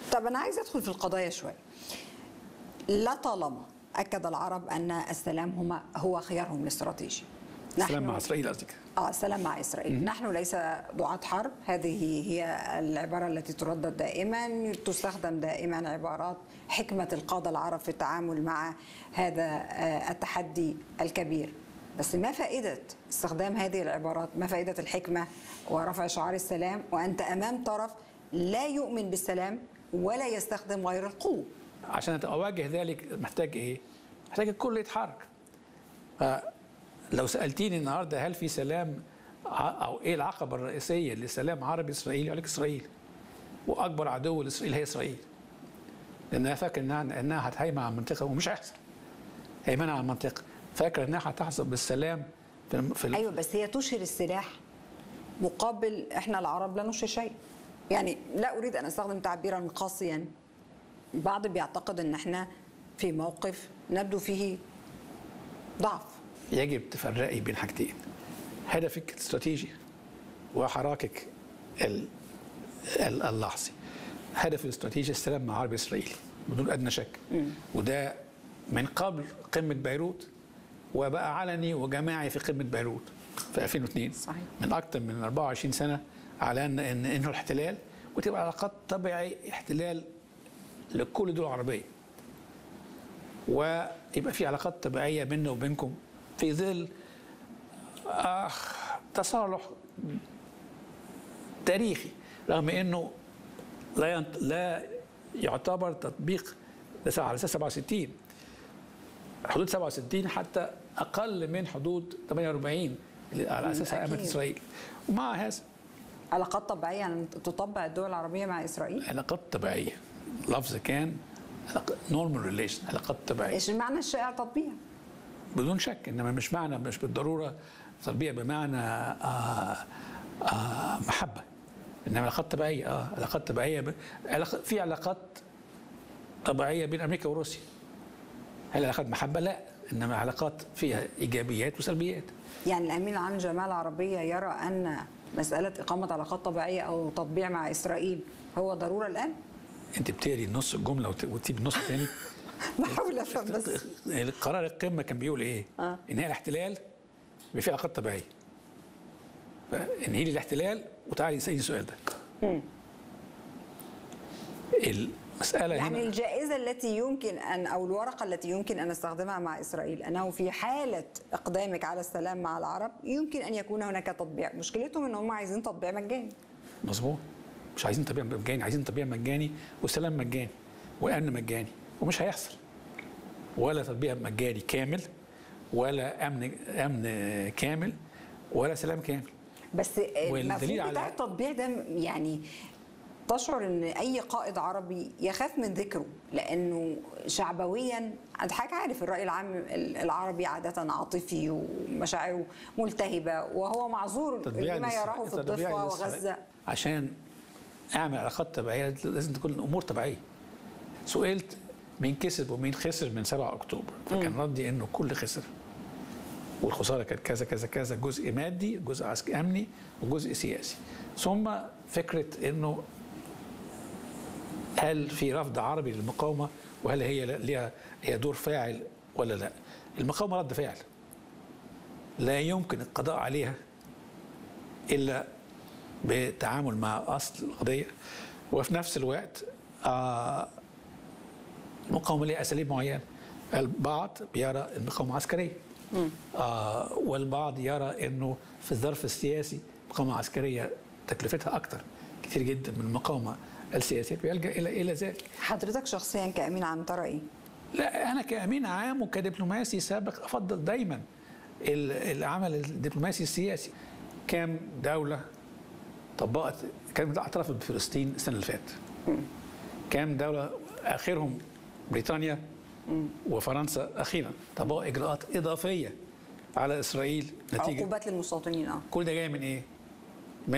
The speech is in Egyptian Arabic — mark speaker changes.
Speaker 1: طب انا عايز ادخل في القضايا شويه لا طالما اكد العرب ان السلام هما هو خيارهم الاستراتيجي
Speaker 2: السلام مع اسرائيل قصدك
Speaker 1: اه السلام مع اسرائيل نحن ليس دعاة حرب هذه هي العباره التي تردد دائما تستخدم دائما عبارات حكمه القاده العرب في التعامل مع هذا آه، التحدي الكبير بس ما فائده استخدام هذه العبارات ما فائده الحكمه ورفع شعار السلام وانت امام طرف لا يؤمن بالسلام ولا يستخدم غير القوه
Speaker 2: عشان اواجه ذلك محتاج ايه؟ محتاج الكل يتحرك. فلو سالتيني النهارده هل في سلام ع- او ايه العقبه الرئيسيه لسلام عربي اسرائيلي؟ اقول لك اسرائيل. واكبر عدو لاسرائيل هي اسرائيل. لانها فاكر انها انها هتهيمن على المنطقه ومش هيحصل. هيمنه على المنطقه. فاكر انها هتحصل بالسلام في الم- في ال-
Speaker 1: ايوه بس هي تشهر السلاح مقابل احنا العرب لا نشهر شيء يعني لا اريد ان استخدم تعبيرا قاسيا بعض بيعتقد ان احنا في موقف نبدو فيه ضعف
Speaker 2: يجب تفرقي بين حاجتين هدفك الاستراتيجي وحراكك ال- ال- اللحظي هدف الاستراتيجي السلام مع عربي اسرائيلي بدون ادنى شك وده من قبل قمه بيروت وبقى علني وجماعي في قمه بيروت في 2002
Speaker 1: صحيح.
Speaker 2: من اكثر من 24 سنه على ان ان انه الاحتلال وتبقى علاقات طبيعي احتلال لكل دول عربيه ويبقى في علاقات طبيعيه بيننا وبينكم في ظل آه تصالح تاريخي رغم انه لا ينت... لا يعتبر تطبيق لس- على اساس 67 حدود 67 حتى اقل من حدود 48 اللي على اساسها قامت
Speaker 1: أكيد.
Speaker 2: اسرائيل ومع هذا
Speaker 1: علاقات طبيعيه يعني تطبع الدول العربيه مع اسرائيل
Speaker 2: علاقات طبيعيه لفظ كان نورمال ريليشن علاقات طبيعيه
Speaker 1: ايش المعنى الشائع تطبيع
Speaker 2: بدون شك انما مش معنى مش بالضروره تربيه بمعنى آه آه محبه انما علاقات طبيعيه اه علاقات طبيعيه ب... علاقة في علاقات طبيعيه بين امريكا وروسيا هل علاقات محبه؟ لا انما علاقات فيها ايجابيات وسلبيات
Speaker 1: يعني الامين العام للجماعه العربيه يرى ان مساله اقامه علاقات طبيعيه او تطبيع مع اسرائيل هو ضروره الان
Speaker 2: انت بتقري نص الجمله وت- وتسيب النص الثاني
Speaker 1: بحاول افهم بس
Speaker 2: قرار القمه كان بيقول ايه؟
Speaker 1: آه.
Speaker 2: انهاء الاحتلال يبقى في علاقات طبيعيه. فانهي لي الاحتلال وتعالي اسالني السؤال ده. المساله
Speaker 1: يعني
Speaker 2: هنا
Speaker 1: الجائزة التي يمكن أن أو الورقة التي يمكن أن نستخدمها مع إسرائيل أنه في حالة إقدامك على السلام مع العرب يمكن أن يكون هناك تطبيع مشكلتهم أن هم عايزين تطبيع مجاني
Speaker 2: مظبوط مش عايزين تطبيع مجاني عايزين تطبيع مجاني وسلام مجاني وامن مجاني ومش هيحصل ولا تطبيع مجاني كامل ولا امن امن كامل ولا سلام كامل
Speaker 1: بس
Speaker 2: والدليل
Speaker 1: المفهوم بتاع
Speaker 2: على-
Speaker 1: التطبيع ده يعني تشعر ان اي قائد عربي يخاف من ذكره لانه شعبويا انت حضرتك عارف الراي العام العربي عاده عاطفي ومشاعره ملتهبه وهو معذور
Speaker 2: تطبيع
Speaker 1: لما
Speaker 2: للس-
Speaker 1: يراه في
Speaker 2: تطبيع
Speaker 1: الضفه
Speaker 2: للس-
Speaker 1: وغزه
Speaker 2: عشان اعمل علاقات طبيعيه لازم تكون الامور طبيعيه سئلت مين كسب ومين خسر من 7 اكتوبر فكان ردي انه كل خسر والخساره كانت كذا كذا كذا جزء مادي جزء عسكري امني وجزء سياسي ثم فكره انه هل في رفض عربي للمقاومه وهل هي ليها هي دور فاعل ولا لا المقاومه رد فعل لا يمكن القضاء عليها الا بالتعامل مع اصل القضيه وفي نفس الوقت آه المقاومه لها اساليب معينه البعض بيرى المقاومه عسكريه آه والبعض يرى انه في الظرف السياسي المقاومه العسكريه تكلفتها اكثر كثير جدا من المقاومه السياسيه بيلجا الى الى ذلك
Speaker 1: حضرتك شخصيا كامين عام ترى ايه؟
Speaker 2: لا انا كامين عام وكدبلوماسي سابق افضل دايما ال- العمل الدبلوماسي السياسي كام دوله طبقت كانت اعترفت بفلسطين السنه اللي فاتت كام دوله اخرهم بريطانيا وفرنسا اخيرا طبقوا اجراءات اضافيه على اسرائيل نتيجه
Speaker 1: عقوبات للمستوطنين اه
Speaker 2: كل ده جاي من ايه؟